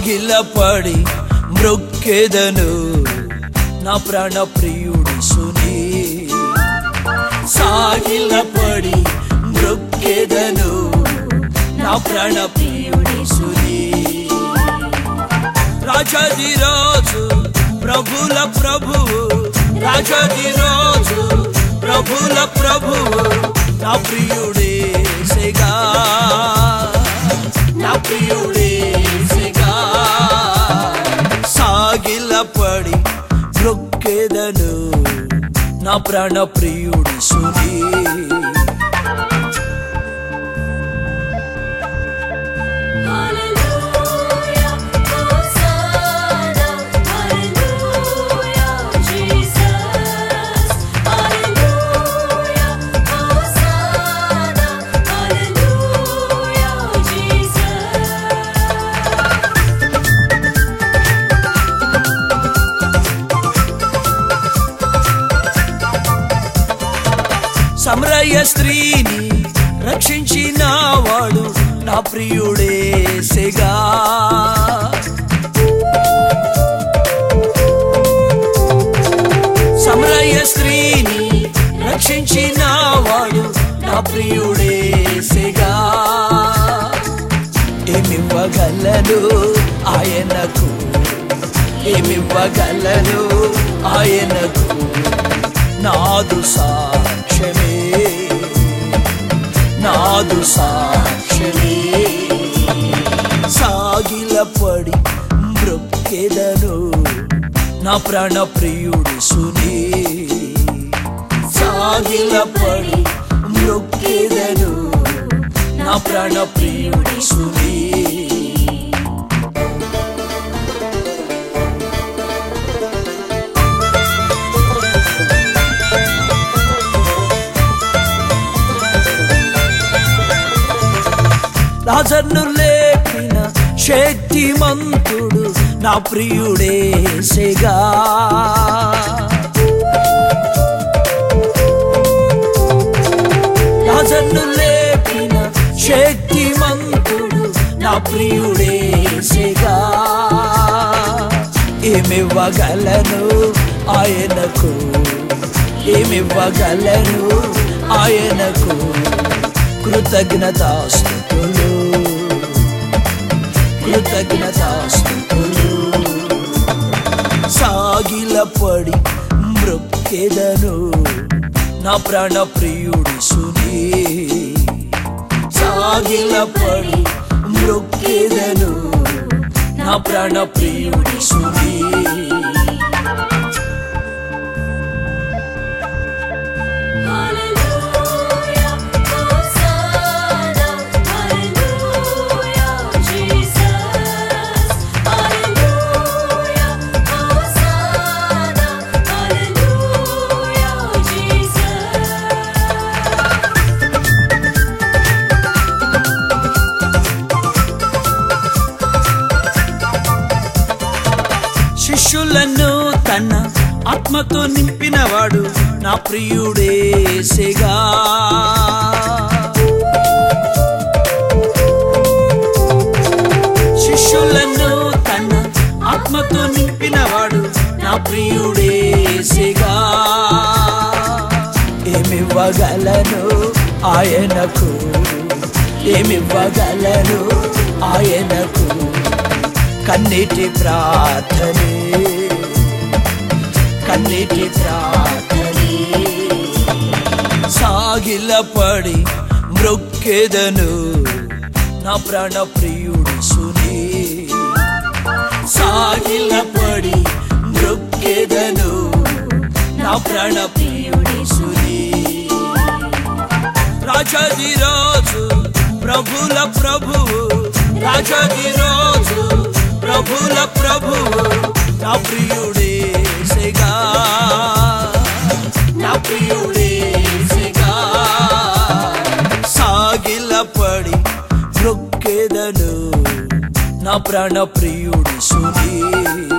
సాగిలపడి మృక్కెదను నా ప్రాణ ప్రియుడి సుని సాగిలపడి మృక్కెదను నా ప్రాణ ప్రియుడి సుని రాజాది రాజు ప్రభుల ప్రభువు రాజాది రాజు ప్రభుల ప్రభువు నా ప్రియుడే సెగా నా ప్రియుడే సెగా సాగిలపడి మృక్కెదను నా ప్రాణ ప్రియుడి సుని Hallelujah, Hosanna, Hallelujah, Jesus. Hallelujah, Hosanna, Hallelujah, Jesus. సమరయ స్త్రీని రక్షించిన వాడు నా ప్రియుడే సెగా సమరయ స్త్రీని రక్షించిన వాడు నా ప్రియుడే సెగా ఏమివ్వగలను ఆయనకు ఏమివ్వగలను ఆయనకు నాదు సాక్ష్యమే నాదు సాక్ష్యమే సాగిలపడి మృక్కెదను నా ప్రాణ ప్రియుడి సుని సాగిలపడి మృక్కెదను నా ప్రాణ ప్రియుడి సుని రాజన్ను లేపిన శక్తిమంతుడు నా ప్రియుడే సెగా రాజన్ను లేపిన శక్తిమంతుడు నా ప్రియుడే సెగా ఏమివ్వగలను ఆయనకు ఏమివ్వగలను ఆయనకు కృతజ్ఞతాస్తుతులు కృతజ్ఞతాస్తుతులు సాగిలపడి మృక్కెదను నా ప్రాణ ప్రియుడి సుని సాగిలపడి మృక్కెదను నా ప్రాణ ప్రియుడి సుని Hallelujah, Hosanna, Hallelujah, Jesus. Hallelujah, Hosanna, Hallelujah, Jesus. శిష్యులను తన ఆత్మతో నింపినవాడు నా ప్రియుడే సెగా శిష్యులను తన ఆత్మతో నింపినవాడు నా ప్రియుడే సెగా ఏమివ్వగలను ఆయనకు ఏమివ్వగలను ఆయనకు కన్నీటి ప్రార్థనే కన్నీటి ప్రార్థనే సాగిలపడి మృక్కెదను నా ప్రాణ ప్రియుడి సుని సాగిలపడి మృక్కెదను నా ప్రాణ ప్రియుడి సుని రాజాది రాజు ప్రభుల ప్రభువు రాజాది రాజు ప్రభుల ప్రభువు నా ప్రియుడే సెగా నా ప్రియుడే సెగా సాగిలపడి మృక్కెదను నా ప్రాణ ప్రియుడి సుని